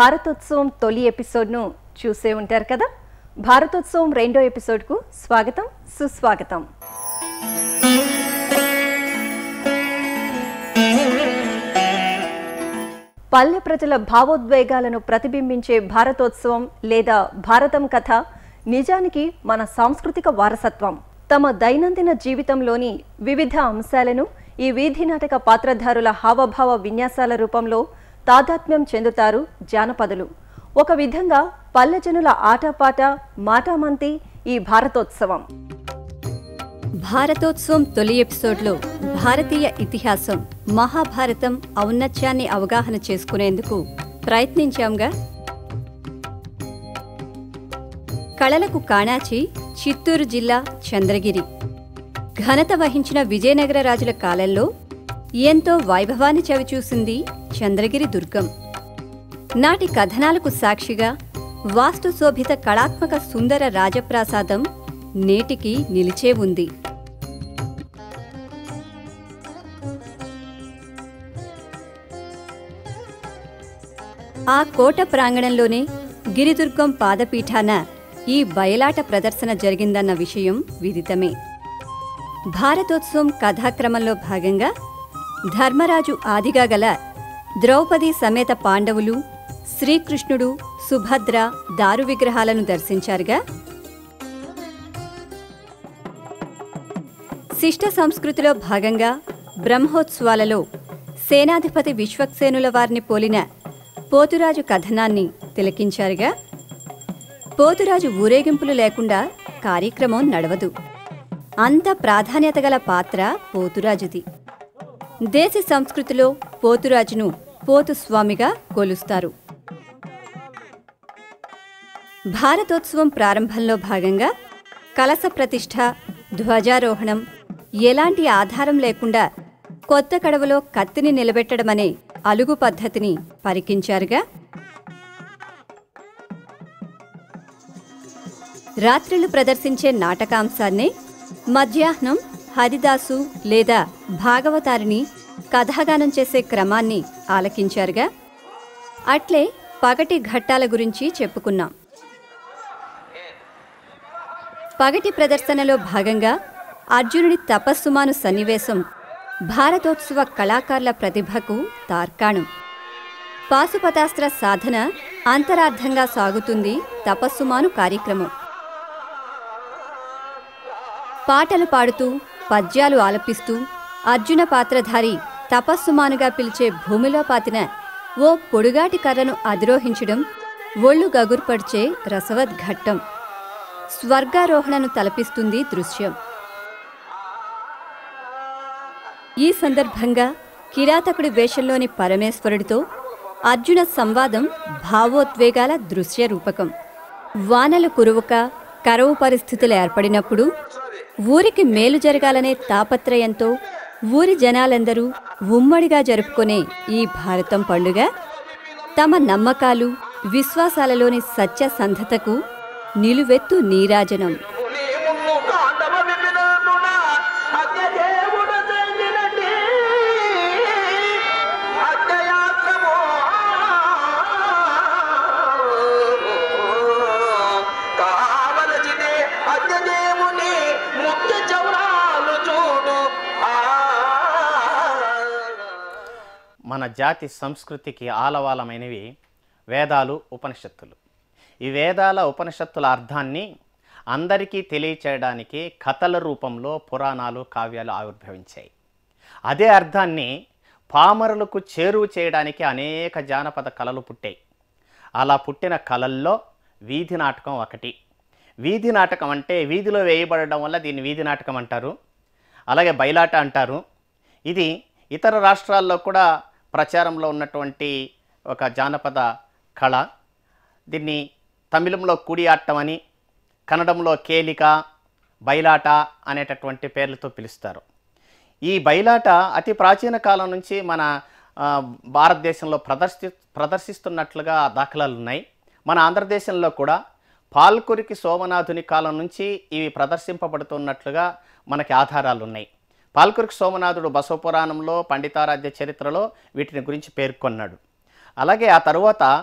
భారతోత్సవం తొలి ఎపిసోడ్ను చూసే ఉంటారు కదా భారతోత్సవం రెండో ఎపిసోడ్కు స్వాగతం సుస్వాగతం పల్లె ప్రజల భావోద్వేగాలను ప్రతిబింబించే భారతోత్సవం లేదా భారతం కథ నిజానికి మన సాంస్కృతిక వారసత్వం తమ దైనందిన జీవితంలోని వివిధ అంశాలను ఈ వీధి నాటక పాత్రధారుల హావభావ విన్యాసాల రూపంలో తాదాత్మ్యం చెందుతారు జానపదులు ఒక విధంగా పల్లెజనుల ఆటపాట మాటామంతి ఈ భారతోత్సవం భారతోత్సవం తొలి ఎపిసోడ్లో భారతీయ ఇతిహాసం మహాభారతం ఔన్నత్యాన్ని అవగాహన చేసుకునేందుకు ప్రయత్నించాంగా కళలకు కాణాచి చిత్తూరు జిల్లా చంద్రగిరి ఘనత వహించిన విజయనగర రాజుల కాలంలో ఎంతో వైభవాన్ని చవిచూసింది చంద్రగిరి దుర్గం నాటి కథనాలకు సాక్షిగా వాస్తు శోభిత కళాత్మక సుందర రాజప్రాసాదం నేటికి నిలిచే ఉంది ఆ కోట ప్రాంగణంలోనే గిరిదుర్గం పాదపీఠాన ఈ బయలాట ప్రదర్శన జరిగిందన్న విషయం విదితమే భారతోత్సవం కథాక్రమంలో భాగంగా ధర్మరాజు ఆదిగా గల ద్రౌపది సమేత పాండవులు శ్రీకృష్ణుడు సుభద్ర దారు విగ్రహాలను దర్శించారుగా శిష్ట సంస్కృతిలో భాగంగా బ్రహ్మోత్సవాలలో సేనాధిపతి విశ్వక్సేనుల వారిని పోలిన పోతురాజు కథనాన్ని తిలకించారుగా పోతురాజు ఊరేగింపులు లేకుండా కార్యక్రమం నడవదు అంత ప్రాధాన్యత గల పాత్ర పోతురాజుది దేశ సంస్కృతిలో పోతురాజును పోతుస్వామిగా కొలుస్తారు భారతోత్సవం ప్రారంభంలో భాగంగా కలస ప్రతిష్ఠ ధ్వజారోహణం ఎలాంటి ఆధారం లేకుండా కొత్త కడవలో కత్తిని నిలబెట్టడమనే అలుగు పద్ధతిని పరికించారుగా రాత్రిళ్ళు ప్రదర్శించే నాటకాంశాన్నే మధ్యాహ్నం హరిదాసు లేదా భాగవతారిని కథాగానం చేసే క్రమాన్ని ఆలకించారుగా అట్లే పగటి ఘట్టాల గురించి చెప్పుకున్నాం పగటి ప్రదర్శనలో భాగంగా అర్జునుడి తపస్సుమాను సన్నివేశం భారతోత్సవ కళాకారుల ప్రతిభకు తార్కాణం పాశుపతాస్త్ర సాధన అంతరార్థంగా సాగుతుంది తపస్సుమాను కార్యక్రమం పాటలు పాడుతూ పద్యాలు ఆలపిస్తూ అర్జున పాత్రధారి తపస్సుమానుగా పిలిచే భూమిలో పాతిన ఓ పొడుగాటి కర్రను అధిరోహించడం ఒళ్ళు గగుర్పడిచే రసవద్ఘట్టం స్వర్గారోహణను తలపిస్తుంది దృశ్యం ఈ సందర్భంగా కిరాతకుడి వేషంలోని పరమేశ్వరుడితో అర్జున సంవాదం భావోద్వేగాల దృశ్య రూపకం వానలు కురువక కరువు పరిస్థితులు ఏర్పడినప్పుడు ఊరికి మేలు జరగాలనే తాపత్రయంతో ఊరి జనాలందరూ ఉమ్మడిగా జరుపుకునే ఈ భారతం పండుగ తమ నమ్మకాలు విశ్వాసాలలోని సత్యసంధతకు నిలువెత్తు నీరాజనం మును కాండవ విపినమున అత్యదేవుడు చెందినటి అత్యయాత్రము కావలసిది అత్యదేవుని ముఖ్య చౌరాలు చూడు ఆ మన జాతి సంస్కృతికి ఆలవాలమైనవి వేదాలు ఉపనిషత్తులు ఈ వేదాల ఉపనిషత్తుల అర్థాన్ని అందరికీ తెలియచేయడానికి కథల రూపంలో పురాణాలు కావ్యాలు ఆవిర్భవించాయి అదే అర్థాన్ని పామరులకు చేరువ చేయడానికి అనేక జానపద కళలు పుట్టాయి అలా పుట్టిన కళల్లో వీధి నాటకం ఒకటి వీధి నాటకం అంటే వీధిలో వేయబడడం వల్ల దీన్ని వీధి నాటకం అంటారు అలాగే బయలాట అంటారు ఇది ఇతర రాష్ట్రాల్లో కూడా ప్రచారంలో ఉన్నటువంటి ఒక జానపద కళ దీన్ని తమిళంలో కుడి ఆట్టం అని కన్నడంలో కేలిక బయలాట అనేటటువంటి పేర్లతో పిలుస్తారు ఈ బయలాట అతి ప్రాచీన కాలం నుంచి మన ఆ, భారతదేశంలో ప్రదర్శి ప్రదర్శిస్తున్నట్లుగా దాఖలాలు ఉన్నాయి మన ఆంధ్రదేశంలో కూడా పాల్కురికి సోమనాథుని కాలం నుంచి ఇవి ప్రదర్శింపబడుతున్నట్లుగా మనకి ఆధారాలు ఉన్నాయి పాల్కురికి సోమనాథుడు బసవపురాణంలో పండితారాధ్య చరిత్రలో వీటిని గురించి పేర్కొన్నాడు అలాగే ఆ తరువాత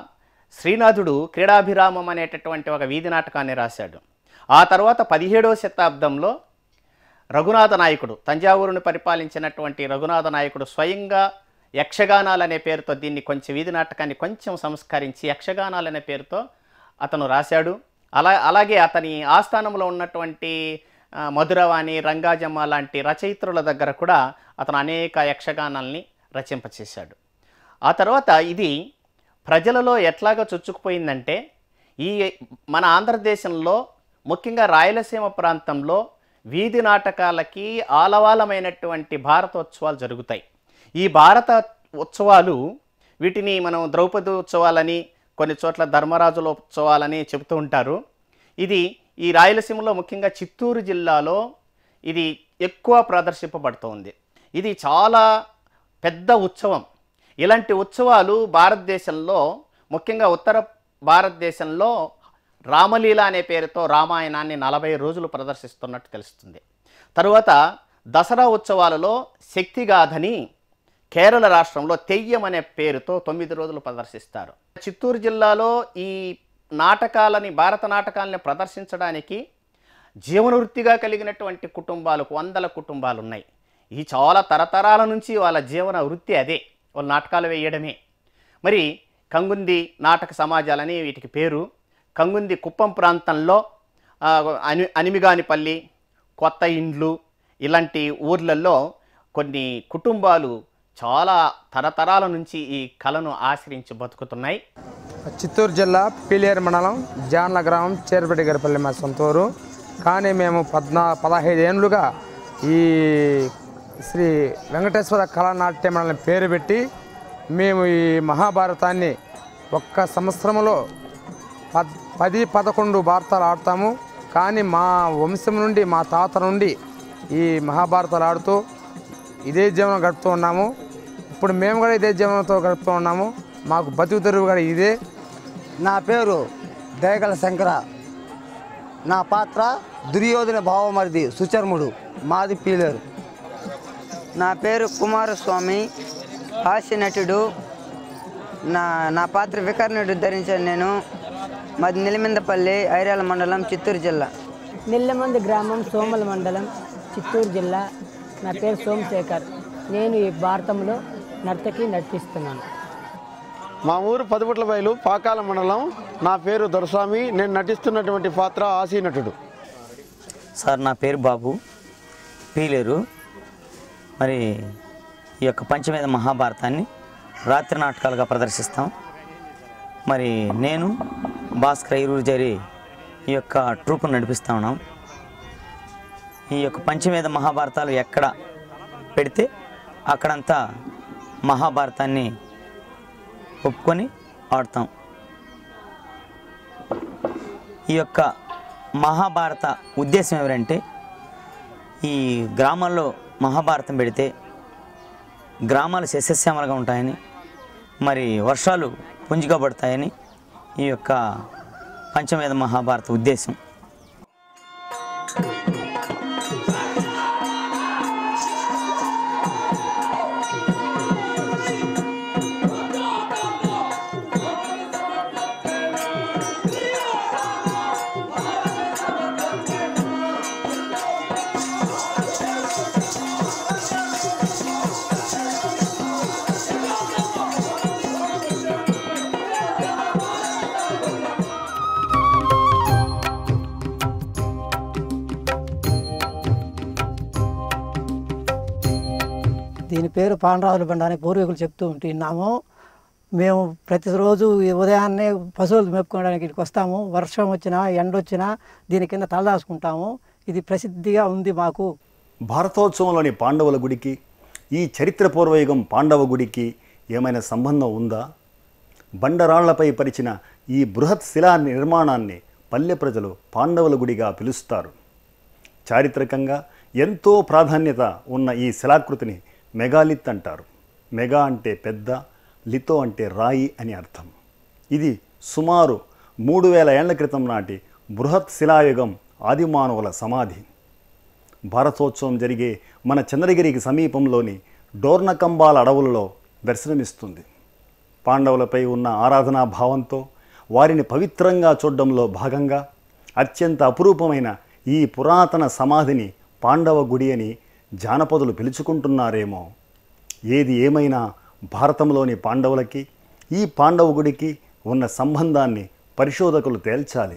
శ్రీనాథుడు క్రీడాభిరామం అనేటటువంటి ఒక వీధి నాటకాన్ని రాశాడు ఆ తర్వాత పదిహేడవ శతాబ్దంలో రఘునాథ నాయకుడు తంజావూరును పరిపాలించినటువంటి రఘునాథ నాయకుడు స్వయంగా యక్షగానాలు అనే పేరుతో దీన్ని కొంచెం వీధి నాటకాన్ని కొంచెం సంస్కరించి యక్షగానాలు అనే పేరుతో అతను రాశాడు అలా అలాగే అతని ఆస్థానంలో ఉన్నటువంటి ఆ, మధురవాణి రంగాజమ్మ లాంటి రచయిత్రుల దగ్గర కూడా అతను అనేక యక్షగానాల్ని రచింపచేశాడు ఆ తర్వాత ఇది ప్రజలలో ఎట్లాగా చొచ్చుకుపోయిందంటే ఈ మన ఆంధ్రదేశంలో ముఖ్యంగా రాయలసీమ ప్రాంతంలో వీధి నాటకాలకి ఆలవాలమైనటువంటి భారతోత్సవాలు జరుగుతాయి ఈ భారత ఉత్సవాలు వీటిని మనం ద్రౌపది ఉత్సవాలని కొన్ని చోట్ల ధర్మరాజుల ఉత్సవాలని చెబుతూ ఉంటారు ఇది ఈ రాయలసీమలో ముఖ్యంగా చిత్తూరు జిల్లాలో ఇది ఎక్కువ ప్రదర్శింపబడుతోంది ఇది చాలా పెద్ద ఉత్సవం ఇలాంటి ఉత్సవాలు భారతదేశంలో ముఖ్యంగా ఉత్తర భారతదేశంలో రామలీల అనే పేరుతో రామాయణాన్ని నలభై రోజులు ప్రదర్శిస్తున్నట్టు తెలుస్తుంది తరువాత దసరా ఉత్సవాలలో శక్తిగాథని కేరళ రాష్ట్రంలో తెయ్యం అనే పేరుతో తొమ్మిది రోజులు ప్రదర్శిస్తారు చిత్తూరు జిల్లాలో ఈ నాటకాలని భారత నాటకాలని ప్రదర్శించడానికి జీవనవృత్తిగా కలిగినటువంటి కుటుంబాలకు వందల కుటుంబాలు ఉన్నాయి ఈ చాలా తరతరాల నుంచి వాళ్ళ జీవన వృత్తి అదే వాళ్ళు నాటకాలు వేయడమే మరి కంగుంది నాటక సమాజాలని వీటికి పేరు కంగుంది కుప్పం ప్రాంతంలో ఆ, అని అనిమిగానిపల్లి కొత్త ఇండ్లు ఇలాంటి ఊర్లలో కొన్ని కుటుంబాలు చాలా తరతరాల నుంచి ఈ కళను ఆశ్రయించి బతుకుతున్నాయి చిత్తూరు జిల్లా పీలేరు మండలం జాన్ల గ్రామం చేరుపేట గరిపల్లి మా సొంత ఊరు కానీ మేము పద్నా పదహైదు ఏళ్ళుగా ఈ శ్రీ వెంకటేశ్వర కళానాట్య మండలం పేరు పెట్టి మేము ఈ మహాభారతాన్ని ఒక్క సంవత్సరంలో పద్ పది పదకొండు భారతాలు ఆడతాము కానీ మా వంశం నుండి మా తాత నుండి ఈ మహాభారతాలు ఆడుతూ ఇదే జీవనం గడుపుతూ ఉన్నాము ఇప్పుడు మేము కూడా ఇదే జీవనంతో గడుపుతూ ఉన్నాము మాకు బతుకు తెరువు కూడా ఇదే నా పేరు దయగల శంకర నా పాత్ర దుర్యోధన భావమరిది సుచర్ముడు మాది పీలేరు నా పేరు కుమారస్వామి హాస్య నటుడు నా నా పాత్ర వికర్ణుడు ధరించాను నేను మాది నిలిమిందపల్లి ఐరాల మండలం చిత్తూరు జిల్లా నెల్లమంది గ్రామం సోమల మండలం చిత్తూరు జిల్లా నా పేరు సోమశేఖర్ నేను ఈ భారతంలో నర్తకి నటిస్తున్నాను మా ఊరు పదిపుట్ల బయలు పాకాల మండలం నా పేరు దొరస్వామి నేను నటిస్తున్నటువంటి పాత్ర ఆసీ నటుడు సార్ నా పేరు బాబు పీలేరు మరి ఈ యొక్క పంచమేధ మహాభారతాన్ని రాత్రి నాటకాలుగా ప్రదర్శిస్తాం మరి నేను భాస్కర్ ఐరూరు జరి ఈ యొక్క ట్రూప్ను నడిపిస్తా ఉన్నాం ఈ యొక్క పంచమేధ మహాభారతాలు ఎక్కడ పెడితే అక్కడంతా మహాభారతాన్ని ఒప్పుకొని ఆడతాం ఈ యొక్క మహాభారత ఉద్దేశం ఎవరంటే ఈ గ్రామాల్లో మహాభారతం పెడితే గ్రామాలు సస్యశ్యామలుగా ఉంటాయని మరి వర్షాలు పుంజుగా పడతాయని ఈ యొక్క పంచమేధ మహాభారత ఉద్దేశం దీని పేరు పాండరాజుల బండ అని పూర్వీకులు చెప్తూ ఉంటున్నాము మేము ప్రతిరోజు ఈ ఉదయాన్నే పశువులు మేపుకోవడానికి ఇక్కడికి వస్తాము వర్షం వచ్చినా ఎండ వచ్చినా దీని కింద తలదాచుకుంటాము ఇది ప్రసిద్ధిగా ఉంది మాకు భారతోత్సవంలోని పాండవుల గుడికి ఈ చరిత్రపూర్వయుగం పాండవ గుడికి ఏమైనా సంబంధం ఉందా బండరాళ్లపై పరిచిన ఈ బృహత్ శిలా నిర్మాణాన్ని పల్లె ప్రజలు పాండవుల గుడిగా పిలుస్తారు చారిత్రకంగా ఎంతో ప్రాధాన్యత ఉన్న ఈ శిలాకృతిని మెగాలిత్ అంటారు మెగా అంటే పెద్ద లితో అంటే రాయి అని అర్థం ఇది సుమారు మూడు వేల ఏళ్ల క్రితం నాటి బృహత్ శిలాయుగం ఆదిమానవుల సమాధి భారతోత్సవం జరిగే మన చంద్రగిరికి సమీపంలోని డోర్నకంబాల అడవులలో దర్శనమిస్తుంది పాండవులపై ఉన్న ఆరాధనా భావంతో వారిని పవిత్రంగా చూడడంలో భాగంగా అత్యంత అపురూపమైన ఈ పురాతన సమాధిని పాండవ గుడి అని జానపదులు పిలుచుకుంటున్నారేమో ఏది ఏమైనా భారతంలోని పాండవులకి ఈ పాండవ గుడికి ఉన్న సంబంధాన్ని పరిశోధకులు తేల్చాలి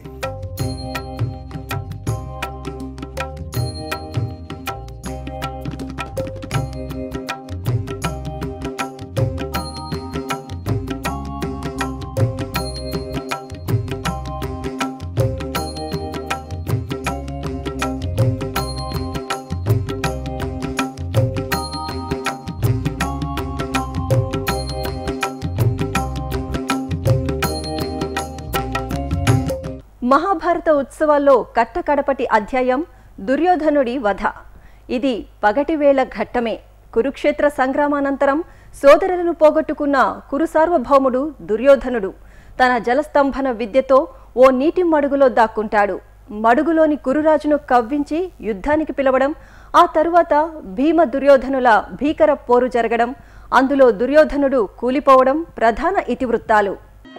మహాభారత ఉత్సవాల్లో కట్టకడపటి అధ్యాయం దుర్యోధనుడి వధ ఇది పగటివేళ ఘట్టమే కురుక్షేత్ర సంగ్రామానంతరం సోదరులను పోగొట్టుకున్న కురు సార్వభౌముడు దుర్యోధనుడు తన జలస్తంభన విద్యతో ఓ నీటి మడుగులో దాక్కుంటాడు మడుగులోని కురురాజును కవ్వించి యుద్ధానికి పిలవడం ఆ తరువాత భీమ దుర్యోధనుల భీకర పోరు జరగడం అందులో దుర్యోధనుడు కూలిపోవడం ప్రధాన ఇతివృత్తాలు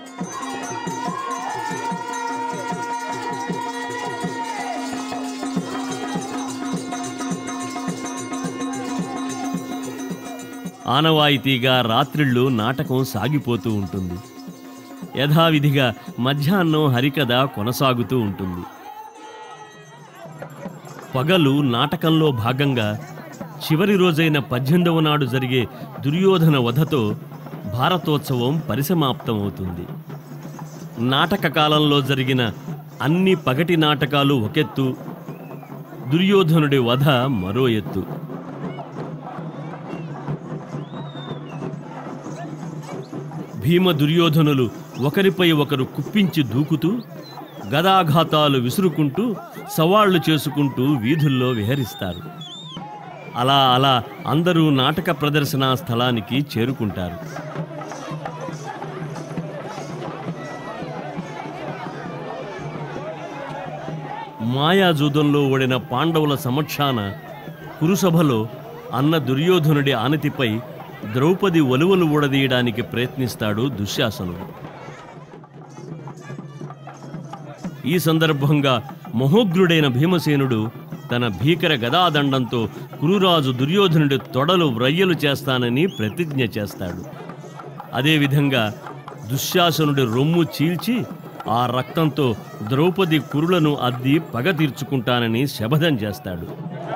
ఆనవాయితీగా రాత్రిళ్ళు నాటకం సాగిపోతూ ఉంటుంది యథావిధిగా మధ్యాహ్నం హరికథ కొనసాగుతూ ఉంటుంది పగలు నాటకంలో భాగంగా చివరి రోజైన పద్దెనిమిదవ నాడు జరిగే దుర్యోధన వధతో భారతోత్సవం పరిసమాప్తమవుతుంది నాటక కాలంలో జరిగిన అన్ని పగటి నాటకాలు ఒకెత్తు దుర్యోధనుడి వధ మరో ఎత్తు భీమ దుర్యోధనులు ఒకరిపై ఒకరు కుప్పించి దూకుతూ గదాఘాతాలు విసురుకుంటూ సవాళ్లు చేసుకుంటూ వీధుల్లో విహరిస్తారు అలా అలా అందరూ నాటక ప్రదర్శనా స్థలానికి చేరుకుంటారు మాయాజూదంలో ఓడిన పాండవుల సమక్షాన కురుసభలో అన్న దుర్యోధనుడి ఆనతిపై ద్రౌపది ఒలువలు ఊడదీయడానికి ప్రయత్నిస్తాడు దుశ్శాసనుడు ఈ సందర్భంగా మహోగ్రుడైన భీమసేనుడు తన భీకర గదాదండంతో కురురాజు దుర్యోధనుడి తొడలు వ్రయ్యలు చేస్తానని ప్రతిజ్ఞ చేస్తాడు అదేవిధంగా దుశ్శాసనుడి రొమ్ము చీల్చి ఆ రక్తంతో ద్రౌపది కురులను అద్ది పగ తీర్చుకుంటానని శపథం చేస్తాడు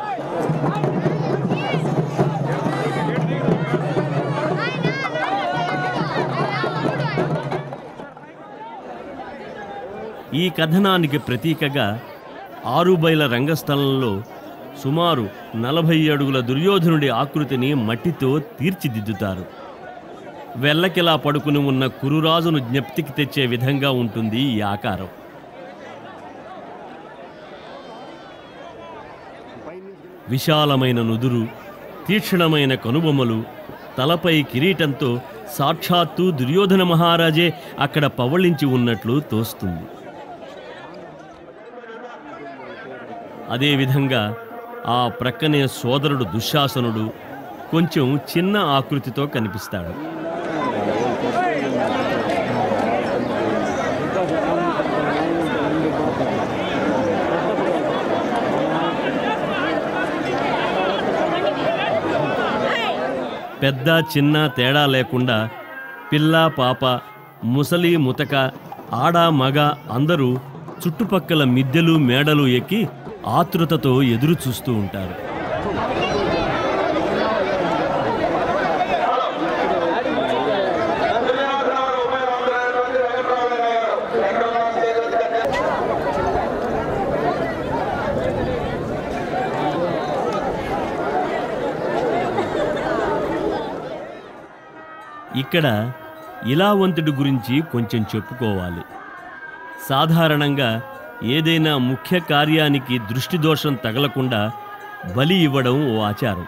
ఈ కథనానికి ప్రతీకగా ఆరుబైల రంగస్థలంలో సుమారు నలభై అడుగుల దుర్యోధనుడి ఆకృతిని మట్టితో తీర్చిదిద్దుతారు వెల్లకిలా పడుకుని ఉన్న కురురాజును జ్ఞప్తికి తెచ్చే విధంగా ఉంటుంది ఈ ఆకారం విశాలమైన నుదురు తీక్షణమైన కనుబొమ్మలు తలపై కిరీటంతో సాక్షాత్తు దుర్యోధన మహారాజే అక్కడ పవళించి ఉన్నట్లు తోస్తుంది అదేవిధంగా ఆ ప్రక్కనే సోదరుడు దుశ్శాసనుడు కొంచెం చిన్న ఆకృతితో కనిపిస్తాడు పెద్ద చిన్న తేడా లేకుండా పిల్ల పాప ముసలి ముతక ఆడ మగ అందరూ చుట్టుపక్కల మిద్దెలు మేడలు ఎక్కి ఆతృతతో ఎదురు చూస్తూ ఉంటారు ఇక్కడ ఇలావంతుడి గురించి కొంచెం చెప్పుకోవాలి సాధారణంగా ఏదైనా ముఖ్య కార్యానికి దృష్టి దోషం తగలకుండా బలి ఇవ్వడం ఓ ఆచారం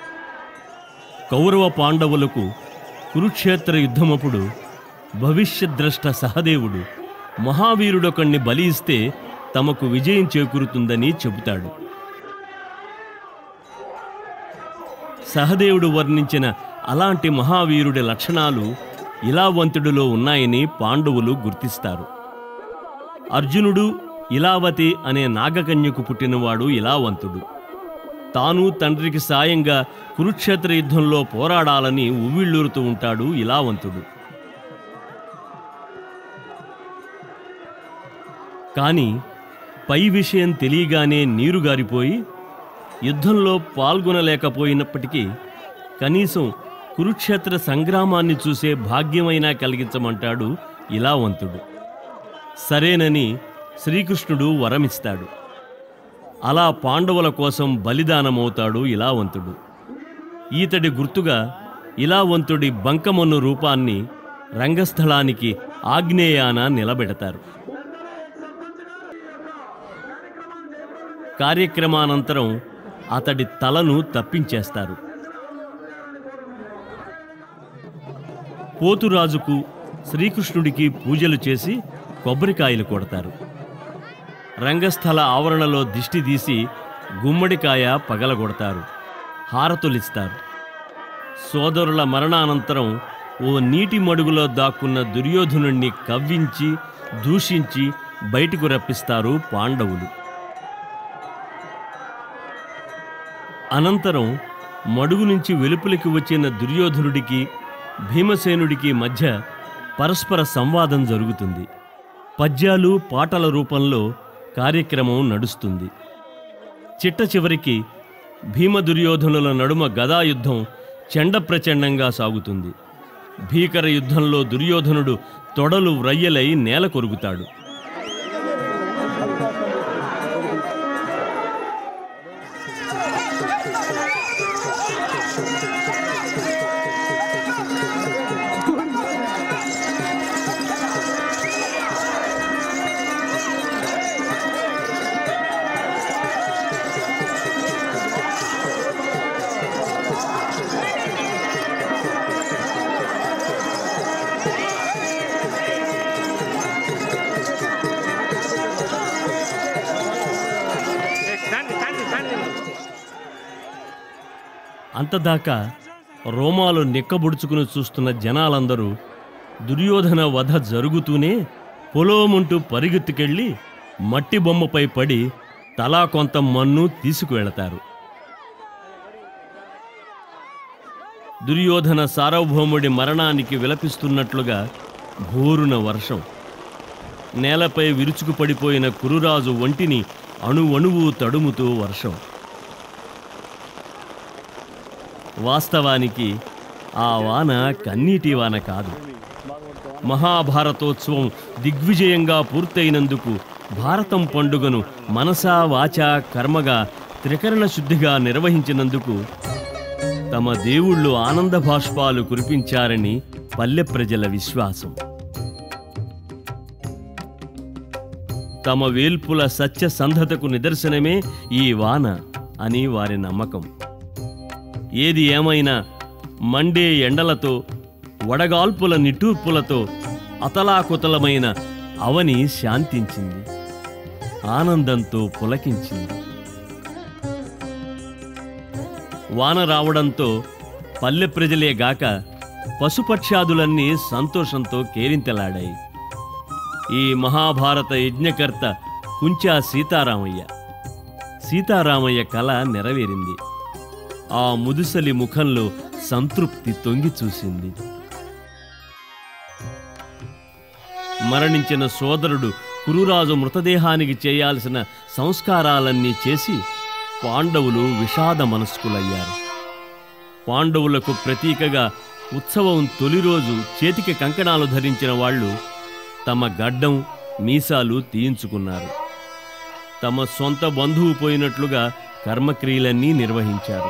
కౌరవ పాండవులకు కురుక్షేత్ర యుద్ధమప్పుడు భవిష్యద్రష్ట సహదేవుడు మహావీరుడొకణ్ణి బలి ఇస్తే తమకు విజయం చేకూరుతుందని చెబుతాడు సహదేవుడు వర్ణించిన అలాంటి మహావీరుడి లక్షణాలు ఇలావంతుడిలో ఉన్నాయని పాండవులు గుర్తిస్తారు అర్జునుడు ఇలావతి అనే నాగకన్యకు పుట్టినవాడు ఇలావంతుడు తాను తండ్రికి సాయంగా కురుక్షేత్ర యుద్ధంలో పోరాడాలని ఉవ్విళ్ళూరుతూ ఉంటాడు ఇలావంతుడు కానీ పై విషయం తెలియగానే నీరు గారిపోయి యుద్ధంలో పాల్గొనలేకపోయినప్పటికీ కనీసం కురుక్షేత్ర సంగ్రామాన్ని చూసే భాగ్యమైనా కలిగించమంటాడు ఇలావంతుడు సరేనని శ్రీకృష్ణుడు వరమిస్తాడు అలా పాండవుల కోసం బలిదానమవుతాడు ఇలావంతుడు ఈతడి గుర్తుగా ఇలావంతుడి బంకమన్ను రూపాన్ని రంగస్థలానికి ఆగ్నేయాన నిలబెడతారు కార్యక్రమానంతరం అతడి తలను తప్పించేస్తారు పోతురాజుకు శ్రీకృష్ణుడికి పూజలు చేసి కొబ్బరికాయలు కొడతారు రంగస్థల ఆవరణలో దిష్టి తీసి గుమ్మడికాయ పగలగొడతారు హారతులిస్తారు సోదరుల మరణానంతరం ఓ నీటి మడుగులో దాక్కున్న దుర్యోధనుణ్ణి కవ్వించి దూషించి బయటకు రప్పిస్తారు పాండవులు అనంతరం మడుగు నుంచి వెలుపలికి వచ్చిన దుర్యోధనుడికి భీమసేనుడికి మధ్య పరస్పర సంవాదం జరుగుతుంది పద్యాలు పాటల రూపంలో కార్యక్రమం నడుస్తుంది చిట్ట చివరికి భీమ దుర్యోధనుల నడుమ గదాయుద్ధం చండప్రచండంగా సాగుతుంది భీకర యుద్ధంలో దుర్యోధనుడు తొడలు వ్రయ్యలై నేల కొరుగుతాడు అంతదాకా రోమాలు నిక్కబుడుచుకుని చూస్తున్న జనాలందరూ దుర్యోధన వధ జరుగుతూనే పొలోమంటూ పరిగెత్తుకెళ్ళి మట్టి బొమ్మపై పడి తలా కొంత మన్ను తీసుకువెళతారు దుర్యోధన సార్వభౌముడి మరణానికి విలపిస్తున్నట్లుగా భోరున వర్షం నేలపై విరుచుకుపడిపోయిన కురురాజు ఒంటిని అణువణువు తడుముతూ వర్షం వాస్తవానికి ఆ వాన కన్నీటి వాన కాదు మహాభారతోత్సవం దిగ్విజయంగా పూర్తయినందుకు భారతం పండుగను మనసా వాచా కర్మగా త్రికరణ శుద్ధిగా నిర్వహించినందుకు తమ దేవుళ్ళు ఆనంద భాష్పాలు కురిపించారని పల్లె ప్రజల విశ్వాసం తమ వేల్పుల సత్యసంధతకు నిదర్శనమే ఈ వాన అని వారి నమ్మకం ఏది ఏమైనా మండే ఎండలతో వడగాల్పుల నిట్టూర్పులతో అతలాకుతలమైన అవని శాంతించింది ఆనందంతో పులకించింది వాన రావడంతో పల్లె ప్రజలే గాక పశుపక్షాదులన్నీ సంతోషంతో కేరింతలాడాయి ఈ మహాభారత యజ్ఞకర్త కుంచా సీతారామయ్య సీతారామయ్య కళ నెరవేరింది ఆ ముదుసలి ముఖంలో సంతృప్తి తొంగి చూసింది మరణించిన సోదరుడు కురురాజు మృతదేహానికి చేయాల్సిన సంస్కారాలన్నీ చేసి పాండవులు విషాద మనస్కులయ్యారు పాండవులకు ప్రతీకగా ఉత్సవం తొలి రోజు చేతికి కంకణాలు ధరించిన వాళ్ళు తమ గడ్డం మీసాలు తీయించుకున్నారు తమ సొంత బంధువు పోయినట్లుగా కర్మక్రియలన్నీ నిర్వహించారు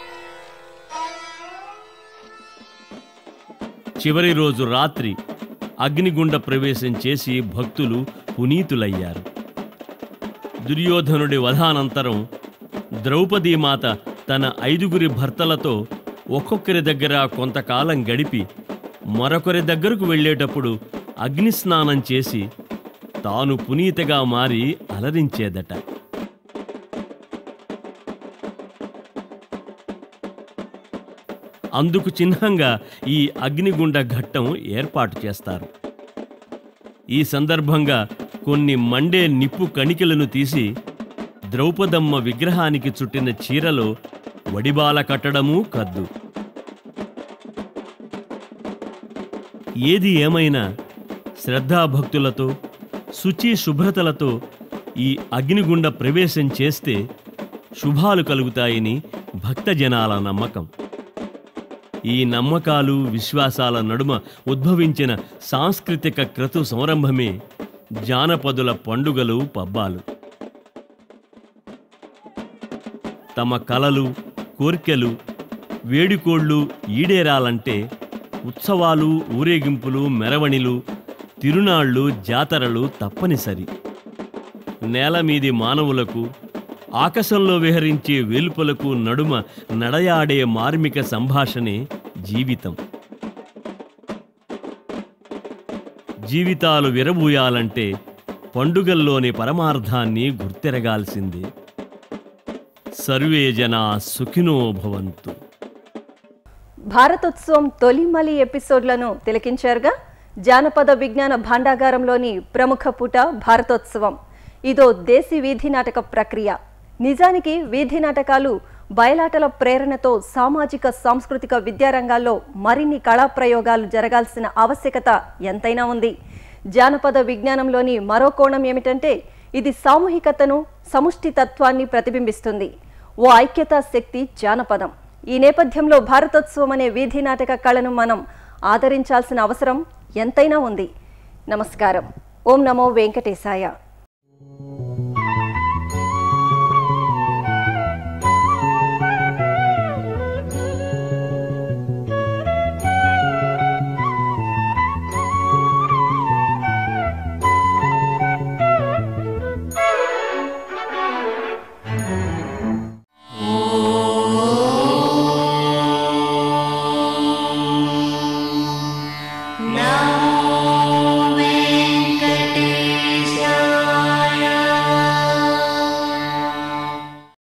చివరి రోజు రాత్రి అగ్నిగుండ ప్రవేశం చేసి భక్తులు పునీతులయ్యారు దుర్యోధనుడి వధానంతరం ద్రౌపదీమాత తన ఐదుగురి భర్తలతో ఒక్కొక్కరి దగ్గర కొంతకాలం గడిపి మరొకరి దగ్గరకు వెళ్ళేటప్పుడు అగ్నిస్నానం చేసి తాను పునీతగా మారి అలరించేదట అందుకు చిహ్నంగా ఈ అగ్నిగుండ ఘట్టం ఏర్పాటు చేస్తారు ఈ సందర్భంగా కొన్ని మండే నిప్పు కణికలను తీసి ద్రౌపదమ్మ విగ్రహానికి చుట్టిన చీరలో వడిబాల కట్టడమూ కద్దు ఏది ఏమైనా శ్రద్ధాభక్తులతో శుచి శుభ్రతలతో ఈ అగ్నిగుండ ప్రవేశం చేస్తే శుభాలు కలుగుతాయని భక్తజనాల నమ్మకం ఈ నమ్మకాలు విశ్వాసాల నడుమ ఉద్భవించిన సాంస్కృతిక క్రతు సంరంభమే జానపదుల పండుగలు పబ్బాలు తమ కలలు కోర్కెలు వేడుకోళ్ళు ఈడేరాలంటే ఉత్సవాలు ఊరేగింపులు మెరవణిలు తిరునాళ్ళు జాతరలు తప్పనిసరి నేల మీది మానవులకు ఆకాశంలో విహరించే వెలుపలకు నడుమ నడయాడే మార్మిక సంభాషణే జీవితం జీవితాలు విరబూయాలంటే పండుగల్లోని పరమార్థాన్ని గుర్తెరగాల్సిందే సర్వే జనా సుఖినో భవంతు భారతోత్సవం తొలిమలి ఎపిసోడ్లను తిలకించారుగా జానపద విజ్ఞాన భాండాగారంలోని ప్రముఖ పుట భారతోత్సవం ఇదో దేశీ వీధి నాటక ప్రక్రియ నిజానికి వీధి నాటకాలు బయలాటల ప్రేరణతో సామాజిక సాంస్కృతిక విద్యారంగాల్లో మరిన్ని కళా ప్రయోగాలు జరగాల్సిన ఆవశ్యకత ఎంతైనా ఉంది జానపద విజ్ఞానంలోని మరో కోణం ఏమిటంటే ఇది సామూహికతను సముష్టి తత్వాన్ని ప్రతిబింబిస్తుంది ఓ ఐక్యతా శక్తి జానపదం ఈ నేపథ్యంలో భారతోత్సవం అనే వీధి నాటక కళను మనం ఆదరించాల్సిన అవసరం ఎంతైనా ఉంది నమస్కారం ఓం నమో వెంకటేశాయ